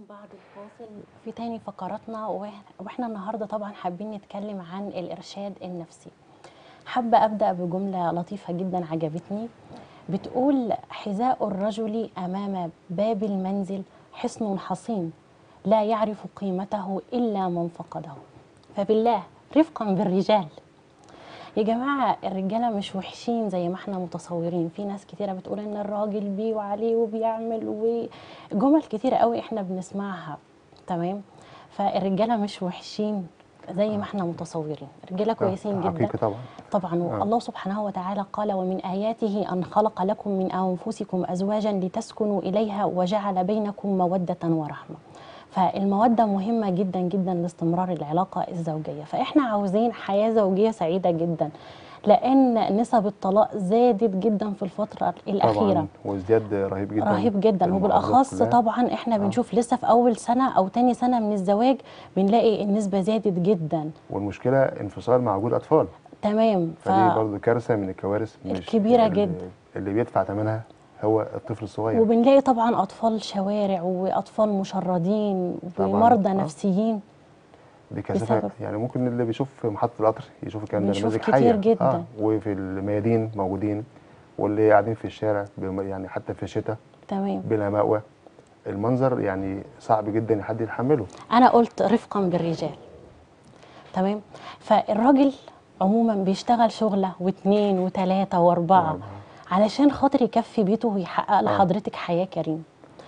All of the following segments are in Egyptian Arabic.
بعد الفاصل في تاني فقراتنا وإح- واحنا النهارده طبعا حابين نتكلم عن الارشاد النفسي حابه ابدا بجمله لطيفه جدا عجبتني بتقول حذاء الرجل امام باب المنزل حصن حصين لا يعرف قيمته الا من فقده فبالله رفقا بالرجال يا جماعة الرجالة مش وحشين زي ما احنا متصورين في ناس كتيرة بتقول ان الراجل بيه وعليه وبيعمل وجمل كتيرة قوي احنا بنسمعها تمام فالرجالة مش وحشين زي ما احنا متصورين الرجالة كويسين جدا حقيقي طبعا طبعا آه. الله سبحانه وتعالى قال ومن آياته أن خلق لكم من أنفسكم أزواجا لتسكنوا إليها وجعل بينكم مودة ورحمة فالمودة مهمة جدا جدا لاستمرار العلاقة الزوجية فإحنا عاوزين حياة زوجية سعيدة جدا لأن نسب الطلاق زادت جدا في الفترة الأخيرة طبعا وازدياد رهيب جدا رهيب جدا في وبالاخص المحافظات كلها. طبعا احنا آه. بنشوف لسه في اول سنه او تاني سنه من الزواج بنلاقي النسبه زادت جدا والمشكله انفصال مع وجود اطفال تمام ف فدي برضه كارثه من الكوارث مش الكبيرة اللي- جدا. اللي بيدفع ثمنها هو الطفل الصغير وبنلاقي طبعا اطفال شوارع واطفال مشردين طبعاً. ومرضى آه. نفسيين دي كثافه بسبب- يعني ممكن اللي بيشوف في محطه القطر يشوف الكلام ده بنشوف نماذج كتير حيه جدا. آه. وفي الميادين موجودين واللي قاعدين في الشارع بم- يعني حتى في الشتاء تمام بلا مأوى المنظر يعني صعب جدا حد يتحمله انا قلت رفقا بالرجال تمام فالراجل عموما بيشتغل شغله واثنين وثلاثه واربعه وأربعة. علشان خاطر يكفي بيته ويحقق آه. لحضرتك حياه كريمه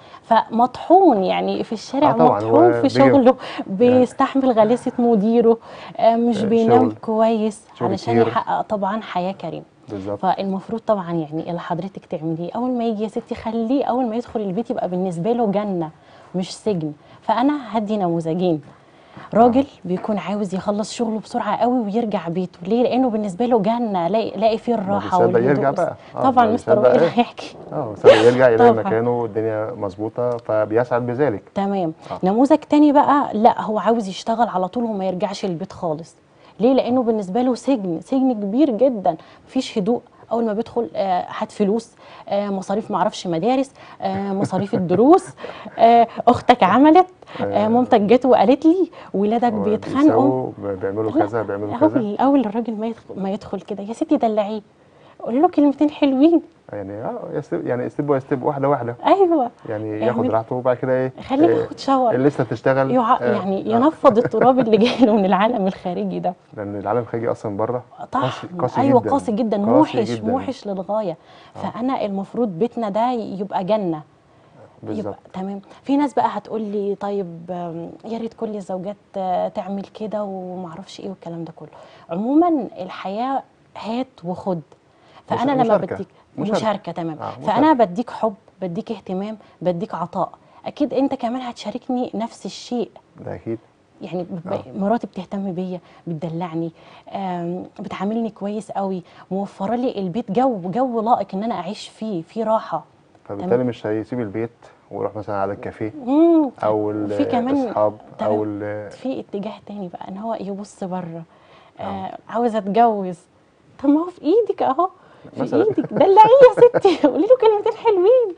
فمطحون يعني في الشارع آه طبعاً، مطحون هو في بيجي- شغله بيستحمل غلاسه مديره آه، مش آه، بينام شغل- كويس شغل علشان كتير. يحقق طبعا حياه كريمه بالظبط فالمفروض طبعا يعني اللي حضرتك تعمليه اول ما يجي يا ستي خليه اول ما يدخل البيت يبقى بالنسبه له جنه مش سجن فانا هدي نموذجين راجل بيكون عاوز يخلص شغله بسرعه قوي ويرجع بيته ليه لانه بالنسبه له جنه لاقي لاقي فيه الراحه بيصدق والهدوء يرجع بقى. آه، طبعا ما مستر بيصدق وائل إيه؟ هيحكي اه بس يرجع يلاقي طبعاً. مكانه الدنيا مظبوطه فبيسعد بذلك تمام آه. نموذج تاني بقى لا هو عاوز يشتغل على طول وما يرجعش البيت خالص ليه لانه بالنسبه له سجن سجن كبير جدا مفيش هدوء اول ما بيدخل آه، هات فلوس آه، مصاريف معرفش مدارس آه، مصاريف الدروس آه، اختك عملت آه، آه. مامتك جت وقالت لي ولادك بيتخانقوا بيساووا، بيعملوا لا، كذا بيعملوا كذا اول اول الراجل ما يدخل, ما يدخل كده يا ستي دلعيه قول له كلمتين حلوين يعني اه يستب يعني ستيب باي ستيب واحده واحده ايوه يعني ياخد اعمل- راحته وبعد كده ايه خليه آه، ياخد شاور لسه تشتغل يع... آه، يعني آه، ينفض التراب اللي جاي له من العالم الخارجي ده لان العالم الخارجي اصلا بره طبعا قاسي قاسي ايوه جدا قاسي جدا قاسي موحش جدا. موحش للغايه فانا المفروض بيتنا ده يبقى جنه بالظبط يبقى تمام في ناس بقى هتقول لي طيب آم، يا ريت كل الزوجات آه، تعمل كده ومعرفش ايه والكلام ده كله عموما الحياه هات وخد فانا مش- لما مشاركة. بديك مشاركة. مشاركه تمام آه، فانا بديك حب بديك اهتمام بديك عطاء اكيد انت كمان هتشاركني نفس الشيء ده اكيد يعني ب- آه. مراتي بتهتم بيا بتدلعني آم، بتعاملني كويس قوي موفره لي البيت جو جو لائق ان انا اعيش فيه فيه راحه فبالتالي مش هيسيب البيت ويروح مثلا على الكافيه مم. او وفي كمان الاصحاب تمام. او ال- في اتجاه تاني بقى ان هو يبص بره آه. آه عاوز اتجوز طب ما هو في ايدك اهو في مثلاً. ايدك دلعيه يا ستي قولي له كلمتين حلوين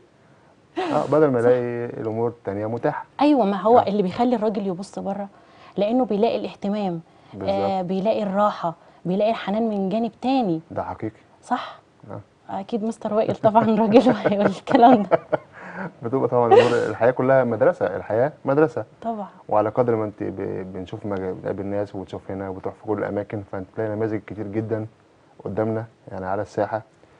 اه بدل ما يلاقي الامور التانيه متاحه ايوه ما هو آه. اللي بيخلي الراجل يبص بره لانه بيلاقي الاهتمام آه بالظبط بيلاقي الراحه بيلاقي الحنان من جانب تاني ده حقيقي صح آه. اكيد مستر وائل طبعا راجل هيقول الكلام ده بتبقى طبعا الامور الحياه كلها مدرسه الحياه مدرسه طبعا وعلى قدر ما انت ب- بنشوف مج- بنقابل ناس وبتشوف هنا وبتروح في كل الاماكن فانت تلاقي نماذج كتير جدا قدامنا يعني على الساحه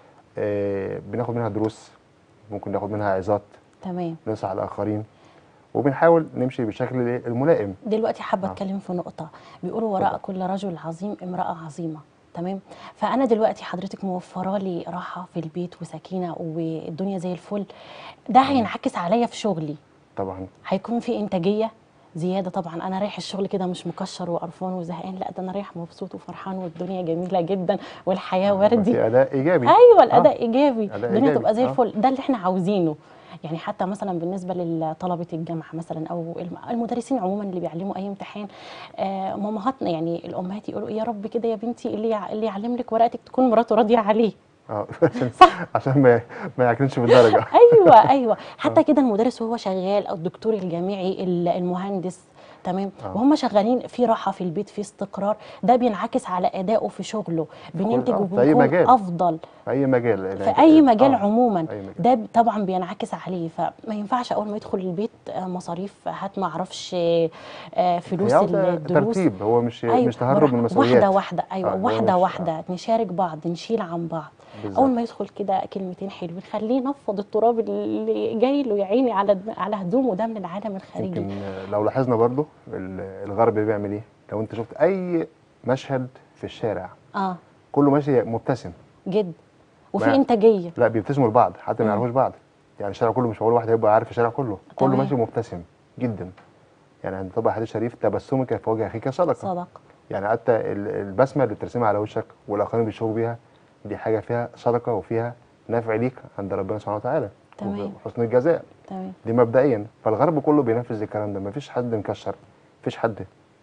آه، بناخد منها دروس ممكن ناخد منها عظات تمام ننصح الاخرين وبنحاول نمشي بالشكل ال- الملائم دلوقتي حابه آه. اتكلم في نقطه بيقولوا وراء اتفضل. كل رجل عظيم امراه عظيمه تمام فانا دلوقتي حضرتك موفره لي راحه في البيت وسكينه والدنيا زي الفل ده هينعكس عليا في شغلي طبعا هيكون في انتاجيه زياده طبعا انا رايح الشغل كده مش مكشر وقرفان وزهقان لا ده انا رايح مبسوط وفرحان والدنيا جميله جدا والحياه وردي في اداء ايجابي ايوه الاداء ايجابي أداء الدنيا إيجابي. تبقى زي آه. الفل ده اللي احنا عاوزينه يعني حتى مثلا بالنسبه لطلبه الجامعه مثلا او الم- المدرسين عموما اللي بيعلموا اي امتحان آه مامهاتنا يعني الامهات يقولوا يا رب كده يا بنتي اللي يع- اللي يعلم لك ورقتك تكون مراته راضيه عليه اه عشان عشان ما ما يعكنش في الدرجه ايوه ايوه حتى كده المدرس وهو شغال او الدكتور الجامعي ال- المهندس تمام آه. وهم شغالين في راحه في البيت في استقرار ده بينعكس على ادائه في شغله بننتج آه، في أي وبنكون مجال. افضل في اي مجال في اي مجال آه. عموما أي مجال. ده ب- طبعا بينعكس عليه فما ينفعش اول ما يدخل البيت آه، مصاريف هات ما اعرفش آه، فلوس هي عاوزة الدروس ترتيب هو مش أيوة مش تهرب بالراحة. من المسؤوليات واحده واحده ايوه آه، هو واحده مش- واحده نشارك بعض نشيل عن بعض بالظبط. اول ما يدخل كده كلمتين حلوين خليه ينفض التراب اللي جاي له يا عيني على على هدومه ده من العالم الخارجي يمكن لو لاحظنا برضو ال- الغرب بيعمل ايه لو انت شفت اي مشهد في الشارع اه كله ماشي مبتسم جد وفي ما- انتاجيه لا بيبتسموا لبعض حتى ما مم. يعرفوش بعض يعني الشارع كله مش معقول واحد هيبقى عارف الشارع كله كله تمام. ماشي مبتسم جدا يعني عند طبعا حديث شريف تبسمك في وجه اخيك صدقه صدق يعني حتى ال- البسمه اللي بترسمها على وشك والاخرين بيشوفوا بيها دي حاجه فيها صدقه وفيها نفع ليك عند ربنا سبحانه وتعالى تمام. وحسن الجزاء تمام دي مبدئيا فالغرب كله بينفذ الكلام ده مفيش حد مكشر مفيش حد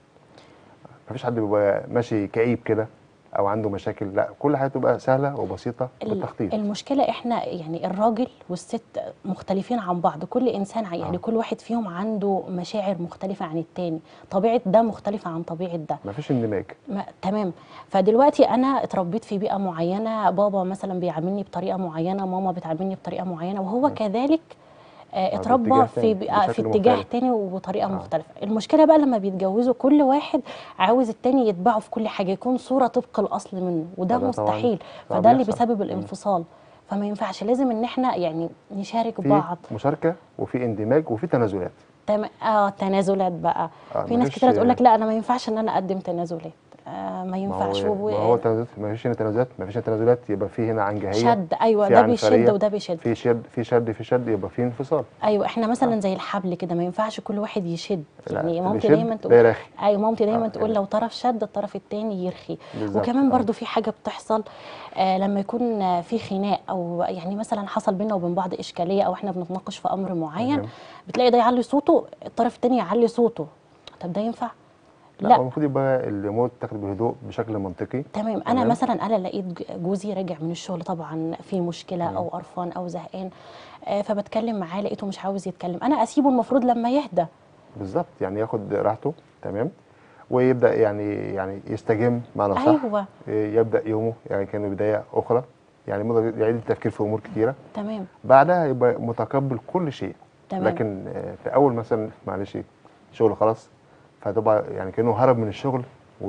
مفيش حد بيبقى ماشي كئيب كده او عنده مشاكل لا كل حاجه تبقى سهله وبسيطه ال- بالتخطيط المشكله احنا يعني الراجل والست مختلفين عن بعض كل انسان ع- يعني آه. كل واحد فيهم عنده مشاعر مختلفه عن التاني طبيعه ده مختلفه عن طبيعه ده مفيش اندماج ما تمام فدلوقتي انا اتربيت في بيئه معينه بابا مثلا بيعاملني بطريقه معينه ماما بتعاملني بطريقه معينه وهو كذلك آه، اتربى باتجاه في تاني، بيئة في بشكل اتجاه مختلف. تاني وبطريقه آه. مختلفه المشكله بقى لما بيتجوزوا كل واحد عاوز التاني يتبعه في كل حاجه يكون صوره طبق الاصل منه وده فده طبعاً مستحيل طبعاً فده اللي بيحصل. بيسبب مم. الانفصال فما ينفعش لازم ان احنا يعني نشارك في بعض مشاركه وفي اندماج وفي تنازلات تم... اه تنازلات بقى آه، في ناس مفيش- كتير تقول لك لا انا ما ينفعش ان انا اقدم تنازلات آه ما ما ينفعش هو و- ما هو تنازلات ما فيش هنا تنازلات ما فيش هنا تنازلات يبقى في هنا عنجهيه شد ايوه في ده عنصرية، بيشد وده بيشد في شد في شد في شد يبقى في انفصال ايوه احنا مثلا زي الحبل كده ما ينفعش كل واحد يشد لا، يعني اللي مامتي يشد دايما ده تقول يرخي. ايوه مامتي دايما آه، تقول يعني. لو طرف شد الطرف التاني يرخي بالظبط، وكمان آه. برضو في حاجه بتحصل آه لما يكون آه، في خناق او يعني مثلا حصل بينا وبين بعض اشكاليه او احنا بنتناقش في امر معين تمام. بتلاقي ده يعلي صوته الطرف التاني يعلي صوته طب ده ينفع لا, لا. هو المفروض يبقى الامور تاخد بهدوء بشكل منطقي تمام انا تمام. مثلا انا لقيت ج- جوزي راجع من الشغل طبعا في مشكله مم. او قرفان او زهقان آه، فبتكلم معاه لقيته مش عاوز يتكلم انا اسيبه المفروض لما يهدى بالظبط يعني ياخد راحته تمام ويبدا يعني يعني يستجم معنى صح ايوه إيه، يبدا يومه يعني كان بدايه اخرى يعني ممكن يعيد التفكير في امور كتيره تمام بعدها يبقى متقبل كل شيء تمام لكن آه، في اول مثلا معلش شغل خلاص فتبقى يعني كانه هرب من الشغل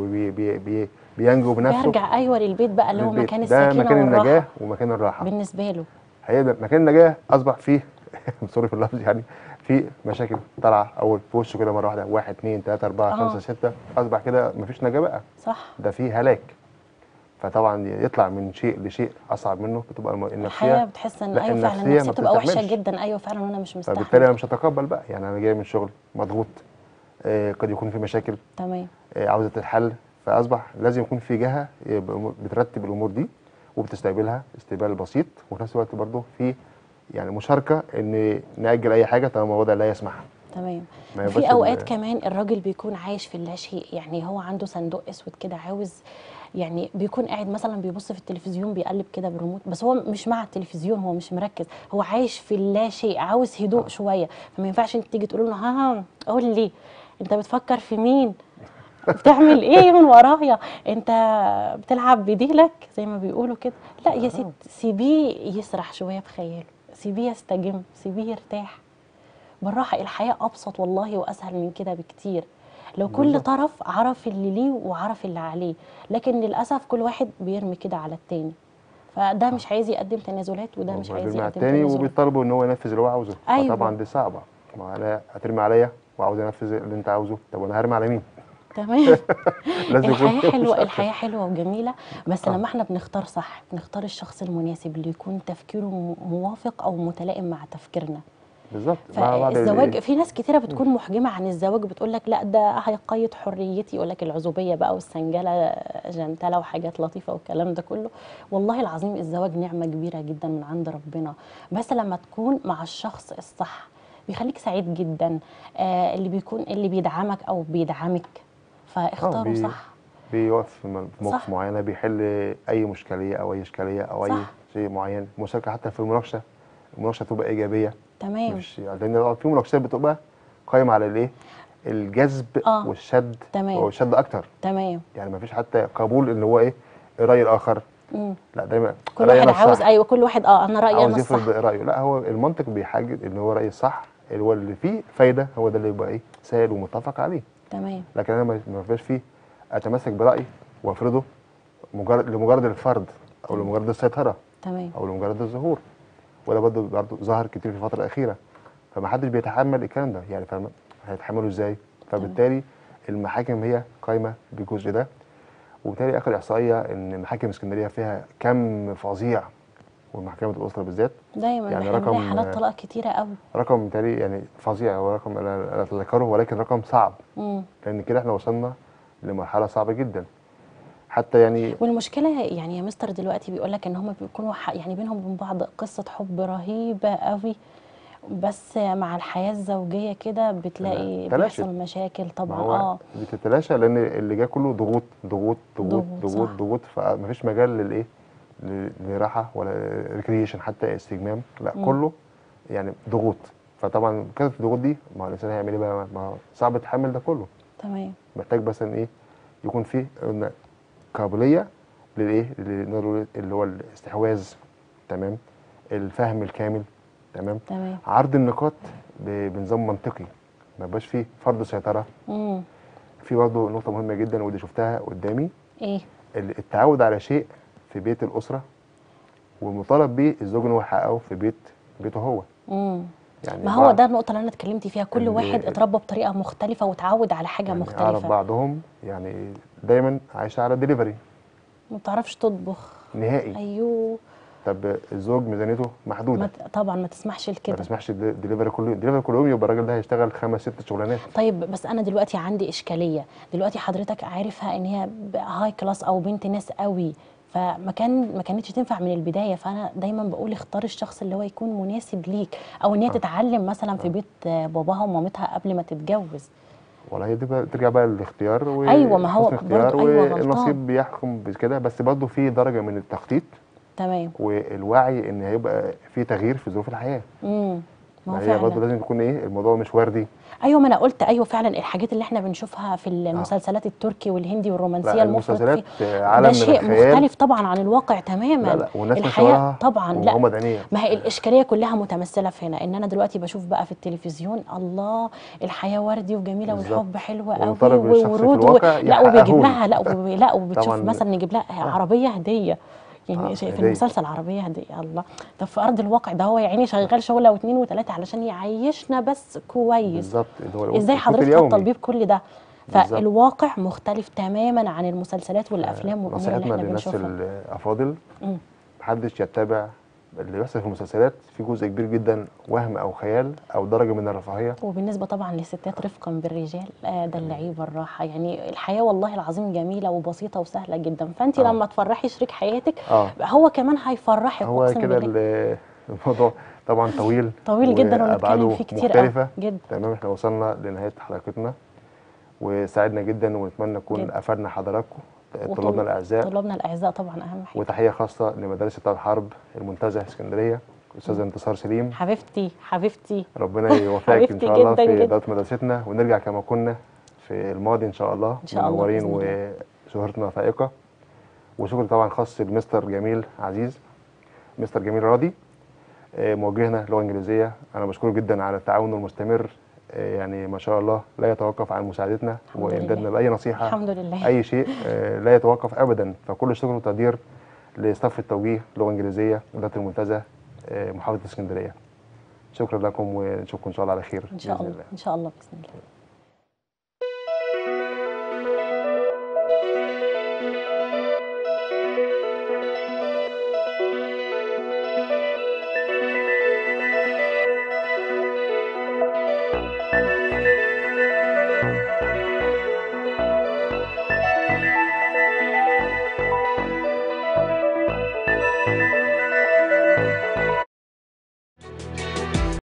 وبينجو بنفسه بيرجع ايوه للبيت بقى اللي هو للبيت. مكان ده السكينه مكان والراحه النجاه ومكان الراحه بالنسبه له هيبدا مكان النجاه اصبح فيه سوري في اللفظ يعني في مشاكل طالعه اول في وشه كده مره واحده واحد اثنين ثلاثه اربعه آه. خمسه سته اصبح كده مفيش نجاه بقى صح ده فيه هلاك فطبعا يطلع من شيء لشيء اصعب منه بتبقى الم- الحياه النفسيه بتحس ان لا، ايوه فعلا النفسية النفسيه ما بتبقى وحشه بتستحملش. جدا ايوه فعلا وانا مش فبالتالي مستحمل انا مش هتقبل بقى يعني انا جاي من الشغل مضغوط آه قد يكون في مشاكل تمام آه عاوزه تتحل فاصبح لازم يكون في جهه يبقى بترتب الامور دي وبتستقبلها استقبال بسيط وفي نفس الوقت برضه في يعني مشاركه ان ناجل اي حاجه طالما الوضع لا يسمح تمام ما يبقاش وفي اوقات ال- كمان الراجل بيكون عايش في اللاشيء يعني هو عنده صندوق اسود كده عاوز يعني بيكون قاعد مثلا بيبص في التلفزيون بيقلب كده بالريموت بس هو مش مع التلفزيون هو مش مركز هو عايش في اللاشيء عاوز هدوء شويه فما ينفعش انت تيجي تقول له ها قول لي انت بتفكر في مين بتعمل ايه من ورايا انت بتلعب بديلك زي ما بيقولوا كده لا يا ست سيبيه يسرح شويه بخياله سيبيه يستجم سيبيه يرتاح بالراحه الحياه ابسط والله واسهل من كده بكتير لو كل بالظبط. طرف عرف اللي ليه وعرف اللي عليه لكن للاسف كل واحد بيرمي كده على التاني فده مش عايز يقدم تنازلات وده مش عايز مع يقدم التاني تنازلات وبيطالبوا ان هو ينفذ اللي هو عاوزه أيوة. طبعا دي صعبه ما انا هترمي عليا وعاوز انفذ اللي انت عاوزه طب وانا هرمي على مين؟ تمام لازم يكون الحياه حلوه مشاركة. الحياه حلوه وجميله بس آه. لما احنا بنختار صح بنختار الشخص المناسب اللي يكون تفكيره م- موافق او متلائم مع تفكيرنا بالظبط مع بعض فالزواج ال- في ناس كتيره بتكون محجمه عن الزواج بتقول لك لا ده هيقيد حريتي يقول لك العزوبيه بقى والسنجله جنتله وحاجات لطيفه والكلام ده كله والله العظيم الزواج نعمه كبيره جدا من عند ربنا بس لما تكون مع الشخص الصح بيخليك سعيد جدا آه اللي بيكون اللي بيدعمك او بيدعمك آه، فاختاروا بي- صح بيقف في م- في صح. موقف معينه بيحل اي مشكليه او اي اشكاليه او اي صح شيء معين المشاركه حتى في المناقشه المناقشه تبقى ايجابيه تمام مش يعني لان في مناقشات بتبقى قايمه على الايه الجذب آه. والشد تمام. والشد اكتر تمام يعني ما فيش حتى قبول ان هو ايه الراي الاخر مم. لا دايما كل رأيي واحد أنا عاوز الصح. ايوه كل واحد اه انا رايي انا عاوز يفرض الصح رايه لا هو المنطق بيحاجز ان هو راي الصح اللي هو اللي فيه فايده هو ده اللي يبقى ايه سائل ومتفق عليه تمام لكن انا ما ما فيش فيه اتمسك برايي وافرضه مجرد لمجرد الفرض او لمجرد السيطره تمام او لمجرد الظهور وده برضه برضه ظهر كتير في الفتره الاخيره فما حدش بيتحمل الكلام ده يعني فاهم هيتحملوا ازاي فبالتالي المحاكم هي قايمه بالجزء ده وبالتالي اخر احصائيه ان محاكم اسكندريه فيها كم فظيع ومحكمه الاسره بالذات دايما يعني احنا بنلاقي رقم- حالات طلاق كتيره قوي رقم بالتالي يعني فظيع هو رقم انا لا اتذكره ولكن رقم صعب مم. لان كده احنا وصلنا لمرحله صعبه جدا حتى يعني والمشكله يعني يا مستر دلوقتي بيقول لك ان هم بيكونوا ح- يعني بينهم وبين بعض قصه حب رهيبه قوي بس مع الحياه الزوجيه كده بتلاقي تلاشت. بيحصل مشاكل ما طبعا هو اه بتتلاشى لان اللي جاي كله ضغوط ضغوط ضغوط ضغوط، ضغوط صح. ضغوط فمفيش مجال للايه ل- لراحه ولا ريكريشن حتى استجمام لا مم. كله يعني ضغوط فطبعا كانت الضغوط دي ما هو الانسان هيعمل ايه بقى ما هو صعب يتحمل ده كله تمام محتاج بس ان ايه يكون فيه قلنا قابليه للايه اللي نقدر اللي هو الاستحواذ تمام الفهم الكامل تمام تمام عرض النقاط ب- بنظام منطقي ما يبقاش فيه فرض سيطره امم في برضه نقطة مهمة جدا ودي شفتها قدامي ايه ال- التعود على شيء في بيت الأسرة والمطالب بيه الزوج إن هو يحققه في بيت بيته هو امم يعني ما هو بعض- ده النقطه اللي انا اتكلمت فيها كل اللي- واحد اتربى بطريقه مختلفه وتعود على حاجه يعني أعرف مختلفه بعضهم يعني دايما عايشة على دليفري ما بتعرفش تطبخ نهائي ايوه طب الزوج ميزانيته محدودة ما ت- طبعا ما تسمحش ما لكده تسمحش دليفري كل يوم دليفري كل يوم يبقى الراجل ده هيشتغل خمس ست شغلانات طيب بس انا دلوقتي عندي اشكاليه دلوقتي حضرتك عارفها ان هي هاي كلاس او بنت ناس قوي فما كان ما كانتش تنفع من البدايه فانا دايما بقول اختار الشخص اللي هو يكون مناسب ليك او ان هي آه. تتعلم مثلا في بيت آه، باباها ومامتها قبل ما تتجوز ولا هي دي بقى ترجع بقى للاختيار و أيوة، ما هو حسن اختيار برضه أيوة غلطان. والنصيب بيحكم بكده بس برضه في درجة من التخطيط تمام والوعي ان هيبقى في تغيير في ظروف الحياه امم ما هو ما هي برضه فعلا لازم تكون ايه الموضوع مش وردي ايوه ما انا قلت ايوه فعلا الحاجات اللي احنا بنشوفها في المسلسلات التركي والهندي والرومانسيه لا المفرط المسلسلات فيه آه، عالم ده من شيء الخيال مختلف طبعا عن الواقع تماما لا لا والناس ماشيه الحياه وراها طبعا لا ومغمض عينيها ما هي الاشكاليه كلها متمثله في هنا ان انا دلوقتي بشوف بقى في التلفزيون الله الحياه وردي وجميله بالظبط. والحب حلو قوي ومطالب الشخص في وورود و... الواقع لا وبيجيب يحققهولي. لها لا وب... لا وبتشوف طبعاً. مثلا نجيب لها عربيه هديه يعني آه، في هدية. المسلسل عربيه هديه الله طب في ارض الواقع ده هو يا عيني شغال شغله واثنين وثلاثه علشان يعيشنا بس كويس بالظبط اللي هو ازاي القوت حضرتك اليومي. هتطالبيه بكل ده بالظبط. فالواقع مختلف تماما عن المسلسلات والافلام والامور اللي نصيحتنا احنا للناس بنشوفها الافاضل مم. محدش يتبع اللي بيحصل في المسلسلات في جزء كبير جدا وهم او خيال او درجه من الرفاهيه وبالنسبه طبعا للستات رفقا بالرجال آه ده اللعيب بالراحه يعني الحياه والله العظيم جميله وبسيطه وسهله جدا فانت آه. لما تفرحي شريك حياتك اه هو كمان هيفرحك هو اقسم كده بالله ال- الموضوع طبعا طويل طويل جدا ونتكلم وأبعاده فيه كتير قوي مختلفه جدا تمام احنا وصلنا لنهايه حلقتنا وسعدنا جدا ونتمنى نكون جدا. افدنا حضراتكم وطل- طلابنا الاعزاء طلابنا الاعزاء طبعا اهم حاجه وتحيه خاصه لمدارس بتاع الحرب المنتزه اسكندريه الاستاذه انتصار سليم حبيبتي حبيبتي ربنا يوفقك ان حبيبتي شاء الله جداً في جداً. اداره مدرستنا ونرجع كما كنا في الماضي ان شاء الله إن شاء الله منورين بإذن الله. وشهرتنا فائقه وشكر طبعا خاص لمستر جميل عزيز مستر جميل راضي آه، موجهنا لغه انجليزيه انا بشكره جدا على التعاون المستمر آه، يعني ما شاء الله لا يتوقف عن مساعدتنا الحمد وامدادنا لله. باي نصيحه الحمد لله اي شيء آه، لا يتوقف ابدا فكل شكر وتقدير لصف التوجيه لغه انجليزيه اداره المنتزه آه، محافظه اسكندريه شكرا لكم ونشوفكم ان شاء الله على خير ان شاء بإذن الله ان شاء الله باذن الله